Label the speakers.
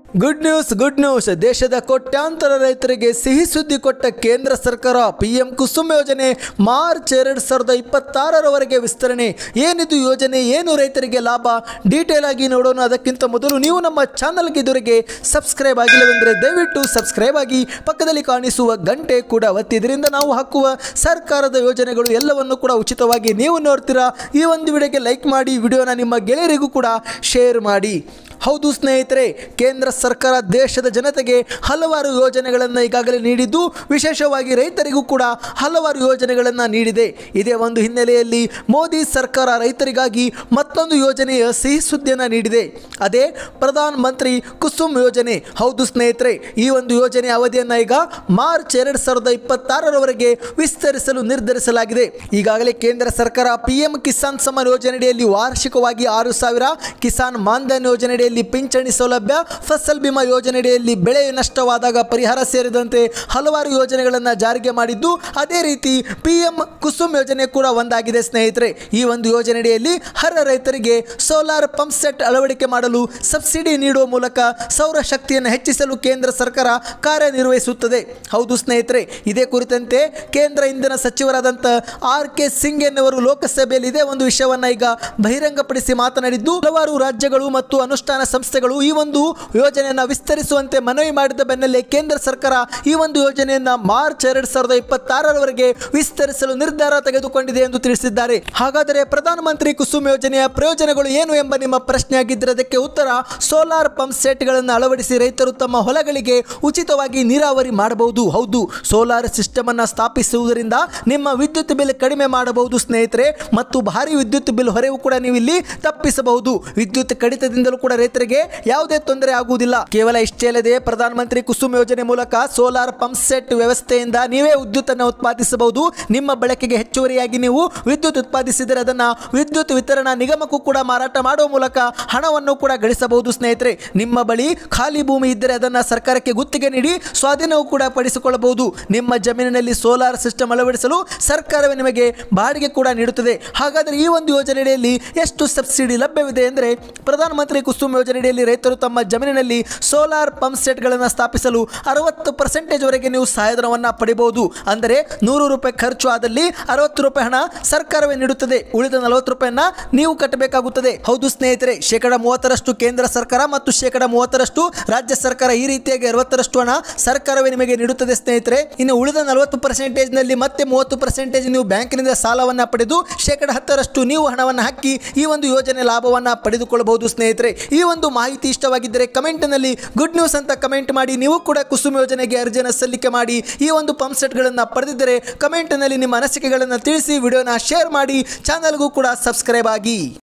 Speaker 1: good news good news ದೇಶದ ಕೋಟ್ಯಾಂತರ ರೈತರಿಗೆ ಸಿಹಿ ಸುದ್ದಿ ಕೊಟ್ಟ ಕೇಂದ್ರ ಸರ್ಕಾರ ಪಿಎಂ ಕುಸುಮ್ ಯೋಜನೆ ಮಾರ್ಚ್ ಎರಡು ಸಾವಿರದ ಇಪ್ಪತ್ತಾರರವರೆಗೆ ವಿಸ್ತರಣೆ ಏನಿದು ಯೋಜನೆ ಏನು ರೈತರಿಗೆ ಲಾಭ ಡೀಟೇಲ್ ಆಗಿ ನೋಡೋಣ ಅದಕ್ಕಿಂತ ಮೊದಲು ನೀವು ನಮ್ಮ ಚಾನಲ್ಗೆ ಇದುವರೆಗೆ ಸಬ್ಸ್ಕ್ರೈಬ್ ಆಗಿಲ್ಲವೆಂದರೆ ದಯವಿಟ್ಟು ಸಬ್ಸ್ಕ್ರೈಬ್ ಆಗಿ ಪಕ್ಕದಲ್ಲಿ ಕಾಣಿಸುವ ಗಂಟೆ ಕೂಡ ಒತ್ತಿ ಇದರಿಂದ ನಾವು ಹಾಕುವ ಸರ್ಕಾರದ ಯೋಜನೆಗಳು ಎಲ್ಲವನ್ನು ಕೂಡ ಉಚಿತವಾಗಿ ನೀವು ನೋಡ್ತೀರಾ ಈ ಒಂದು ವಿಡಿಯೋಗೆ ಲೈಕ್ ಮಾಡಿ ವಿಡಿಯೋನ ನಿಮ್ಮ ಗೆಳೆಯರಿಗೂ ಕೂಡ ಶೇರ್ ಮಾಡಿ ಹೌದು ಸ್ನೇಹಿತರೆ ಕೇಂದ್ರ ಸರ್ಕಾರ ದೇಶದ ಜನತೆಗೆ ಹಲವಾರು ಯೋಜನೆಗಳನ್ನು ಈಗಾಗಲೇ ನೀಡಿದ್ದು ವಿಶೇಷವಾಗಿ ರೈತರಿಗೂ ಕೂಡ ಹಲವಾರು ಯೋಜನೆಗಳನ್ನು ನೀಡಿದೆ ಇದೇ ಒಂದು ಹಿನ್ನೆಲೆಯಲ್ಲಿ ಮೋದಿ ಸರ್ಕಾರ ರೈತರಿಗಾಗಿ ಮತ್ತೊಂದು ಯೋಜನೆಯ ಸಿಹಿ ಸುದ್ದಿಯನ್ನು ನೀಡಿದೆ ಅದೇ ಪ್ರಧಾನ ಮಂತ್ರಿ ಕುಸುಮ್ ಯೋಜನೆ ಹೌದು ಸ್ನೇಹಿತರೆ ಈ ಒಂದು ಯೋಜನೆ ಅವಧಿಯನ್ನು ಈಗ ಮಾರ್ಚ್ ಎರಡು ಸಾವಿರದ ಇಪ್ಪತ್ತಾರರವರೆಗೆ ವಿಸ್ತರಿಸಲು ನಿರ್ಧರಿಸಲಾಗಿದೆ ಈಗಾಗಲೇ ಕೇಂದ್ರ ಸರ್ಕಾರ ಪಿಎಂ ಕಿಸಾನ್ ಸಮ್ಮಾನ್ ಯೋಜನೆಯಡಿಯಲ್ಲಿ ವಾರ್ಷಿಕವಾಗಿ ಆರು ಸಾವಿರ ಕಿಸಾನ್ ಮಾನ್ಧನ್ ಯೋಜನೆಯಡಿಯಲ್ಲಿ ಪಿಂಚಣಿ ಸೌಲಭ್ಯ ಫಸಲ್ ಬಿಮಾ ಯೋಜನೆಯಡಿಯಲ್ಲಿ ಬೆಳೆ ನಷ್ಟವಾದಾಗ ಪರಿಹಾರ ಸೇರಿದಂತೆ ಹಲವಾರು ಯೋಜನೆಗಳನ್ನು ಜಾರಿಗೆ ಮಾಡಿದ್ದು ಅದೇ ರೀತಿ ಪಿಎಂ ಕುಸುಮ್ ಯೋಜನೆ ಕೂಡ ಒಂದಾಗಿದೆ ಸ್ನೇಹಿತರೆ ಈ ಒಂದು ಯೋಜನೆಯಡಿಯಲ್ಲಿ ಹರ ರೈತರಿಗೆ ಸೋಲಾರ್ ಪಂಪ್ ಸೆಟ್ ಅಳವಡಿಕೆ ಮಾಡಲು ಸಬ್ಸಿಡಿ ನೀಡುವ ಮೂಲಕ ಸೌರ ಶಕ್ತಿಯನ್ನು ಹೆಚ್ಚಿಸಲು ಕೇಂದ್ರ ಸರ್ಕಾರ ಕಾರ್ಯನಿರ್ವಹಿಸುತ್ತದೆ ಹೌದು ಸ್ನೇಹಿತರೆ ಇದೇ ಕುರಿತಂತೆ ಕೇಂದ್ರ ಇಂಧನ ಸಚಿವರಾದಂಥ ಆರ್ ಕೆ ಸಿಂಗ್ ಎನ್ನುವರು ಲೋಕಸಭೆಯಲ್ಲಿ ಇದೇ ಒಂದು ವಿಷಯವನ್ನು ಈಗ ಬಹಿರಂಗಪಡಿಸಿ ಮಾತನಾಡಿದ್ದು ಹಲವಾರು ರಾಜ್ಯಗಳು ಮತ್ತು ಅನುಷ್ಠಾನ ಸಂಸ್ಥೆಗಳು ಈ ಒಂದು ಯೋಜನೆಯನ್ನು ವಿಸ್ತರಿಸುವಂತೆ ಮನವಿ ಮಾಡಿದ ಬೆನ್ನಲ್ಲೇ ಕೇಂದ್ರ ಸರ್ಕಾರ ಈ ಒಂದು ಯೋಜನೆಯನ್ನ ಮಾರ್ಚ್ ಎರಡ್ ಸಾವಿರದ ಇಪ್ಪತ್ತಾರರವರೆಗೆ ವಿಸ್ತರಿಸಲು ನಿರ್ಧಾರ ತೆಗೆದುಕೊಂಡಿದೆ ಎಂದು ತಿಳಿಸಿದ್ದಾರೆ ಹಾಗಾದರೆ ಪ್ರಧಾನಮಂತ್ರಿ ಕುಸುಮ್ ಯೋಜನೆಯ ಪ್ರಯೋಜನಗಳು ಏನು ಎಂಬ ನಿಮ್ಮ ಪ್ರಶ್ನೆ ಆಗಿದ್ದರೆ ಅದಕ್ಕೆ ಉತ್ತರ ಸೋಲಾರ್ ಪಂಪ್ ಸೆಟ್ಗಳನ್ನು ಅಳವಡಿಸಿ ರೈತರು ತಮ್ಮ ಹೊಲಗಳಿಗೆ ಉಚಿತವಾಗಿ ನೀರಾವರಿ ಮಾಡಬಹುದು ಹೌದು ಸೋಲಾರ್ ಸಿಸ್ಟಮ್ ಅನ್ನು ಸ್ಥಾಪಿಸುವುದರಿಂದ ನಿಮ್ಮ ವಿದ್ಯುತ್ ಬಿಲ್ ಕಡಿಮೆ ಮಾಡಬಹುದು ಸ್ನೇಹಿತರೆ ಮತ್ತು ಭಾರಿ ವಿದ್ಯುತ್ ಬಿಲ್ ಹೊರೆವು ಕೂಡ ನೀವು ಇಲ್ಲಿ ತಪ್ಪಿಸಬಹುದು ವಿದ್ಯುತ್ ಕಡಿತದಿಂದಲೂ ಕೂಡ ರೈತರಿಗೆ ಯಾವುದೇ ತೊಂದರೆ ಆಗುವುದಿಲ್ಲ ಕೇವಲ ಇಷ್ಟೇ ಅಲ್ಲದೆ ಪ್ರಧಾನಮಂತ್ರಿ ಕುಸುಮ್ ಯೋಜನೆ ಮೂಲಕ ಸೋಲಾರ್ ಪಂಪ್ ಸೆಟ್ ವ್ಯವಸ್ಥೆಯಿಂದ ನೀವೇ ವಿದ್ಯುತ್ ಅನ್ನು ಉತ್ಪಾದಿಸಬಹುದು ನಿಮ್ಮ ಬಳಕೆಗೆ ಹೆಚ್ಚುವರಿಯಾಗಿ ನೀವು ವಿದ್ಯುತ್ ಉತ್ಪಾದಿಸಿದರೆ ಅದನ್ನ ವಿದ್ಯುತ್ ವಿತರಣಾ ನಿಗಮಕ್ಕೂ ಕೂಡ ಮಾರಾಟ ಮಾಡುವ ಮೂಲಕ ಹಣವನ್ನು ಕೂಡ ಗಳಿಸಬಹುದು ಸ್ನೇಹಿತರೆ ನಿಮ್ಮ ಬಳಿ ಖಾಲಿ ಭೂಮಿ ಇದ್ದರೆ ಅದನ್ನ ಸರ್ಕಾರಕ್ಕೆ ಗುತ್ತಿಗೆ ನೀಡಿ ಸ್ವಾಧೀನವೂ ಕೂಡ ಪಡಿಸಿಕೊಳ್ಳಬಹುದು ನಿಮ್ಮ ಜಮೀನಿನಲ್ಲಿ ಸೋಲಾರ್ ಸಿಸ್ಟಮ್ ಅಳವಡಿಸಲು ಸರ್ಕಾರವೇ ನಿಮಗೆ ಬಾಡಿಗೆ ಕೂಡ ನೀಡುತ್ತದೆ ಹಾಗಾದರೆ ಈ ಒಂದು ಯೋಜನೆಯಲ್ಲಿ ಎಷ್ಟು ಸಬ್ಸಿಡಿ ಲಭ್ಯವಿದೆ ಅಂದರೆ ಪ್ರಧಾನಮಂತ್ರಿ ಕುಸುಮ್ ಯೋಜನೆಯಲ್ಲಿ ರೈತರು ತಮ್ಮ ಜಮೀನಿನಲ್ಲಿ ಸೋಲಾರ್ ಪಂಪ್ ಸೆಟ್ಗಳನ್ನು ಸ್ಥಾಪಿಸಲು ಅರವತ್ತು ಪರ್ಸೆಂಟೇಜ್ ವರೆಗೆ ನೀವು ಸಹಾಯಧನವನ್ನು ಪಡಿಬಹುದು ಅಂದರೆ ನೂರು ರೂಪಾಯಿ ಖರ್ಚು ಆದಲ್ಲಿ ಅರವತ್ತು ರೂಪಾಯಿ ಹಣ ಸರ್ಕಾರವೇ ನೀಡುತ್ತದೆ ಉಳಿದ ನಲವತ್ತು ರೂಪಾಯಿಯನ್ನ ನೀವು ಕಟ್ಟಬೇಕಾಗುತ್ತದೆ ಹೌದು ಸ್ನೇಹಿತರೆ ಶೇಕಡ ಮೂವತ್ತರಷ್ಟು ಕೇಂದ್ರ ಸರ್ಕಾರ ಮತ್ತು ಶೇಕಡ ಮೂವತ್ತರಷ್ಟು ರಾಜ್ಯ ಸರ್ಕಾರ ಈ ರೀತಿಯಾಗಿ ಅರವತ್ತರಷ್ಟು ಹಣ ಸರ್ಕಾರವೇ ನಿಮಗೆ ನೀಡುತ್ತದೆ ಸ್ನೇಹಿತರೆ ಇನ್ನು ಉಳಿದ ನಲವತ್ತು ಪರ್ಸೆಂಟೇಜ್ ನಲ್ಲಿ ಮತ್ತೆ ಮೂವತ್ತು ಪರ್ಸೆಂಟೇಜ್ ನೀವು ಬ್ಯಾಂಕಿನಿಂದ ಸಾಲವನ್ನ ಪಡೆದು ಶೇಕಡ ಹತ್ತರಷ್ಟು ನೀವು ಹಣವನ್ನು ಹಾಕಿ ಈ ಒಂದು ಯೋಜನೆ ಲಾಭವನ್ನ ಪಡೆದುಕೊಳ್ಳಬಹುದು ಸ್ನೇಹಿತರೆ ಈ ಒಂದು ಮಾಹಿತಿ ಇಷ್ಟವಾಗಿದ್ದರೆ ಕಮೆಂಟ್ನಲ್ಲಿ ಗುಡ್ ನ್ಯೂಸ್ ಅಂತ ಕಮೆಂಟ್ ಮಾಡಿ ನೀವು ಕೂಡ ಕುಸುಮ್ ಯೋಜನೆಗೆ ಅರ್ಜಿಯನ್ನು ಸಲ್ಲಿಕೆ ಮಾಡಿ ಈ ಒಂದು ಪಂಪ್ ಸೆಟ್ಗಳನ್ನು ಪಡೆದಿದ್ದರೆ ಕಮೆಂಟ್ನಲ್ಲಿ ನಿಮ್ಮ ಅನಿಸಿಕೆಗಳನ್ನು ತಿಳಿಸಿ ವಿಡಿಯೋನ ಶೇರ್ ಮಾಡಿ ಚಾನಲ್ಗೂ ಕೂಡ ಸಬ್ಸ್ಕ್ರೈಬ್ ಆಗಿ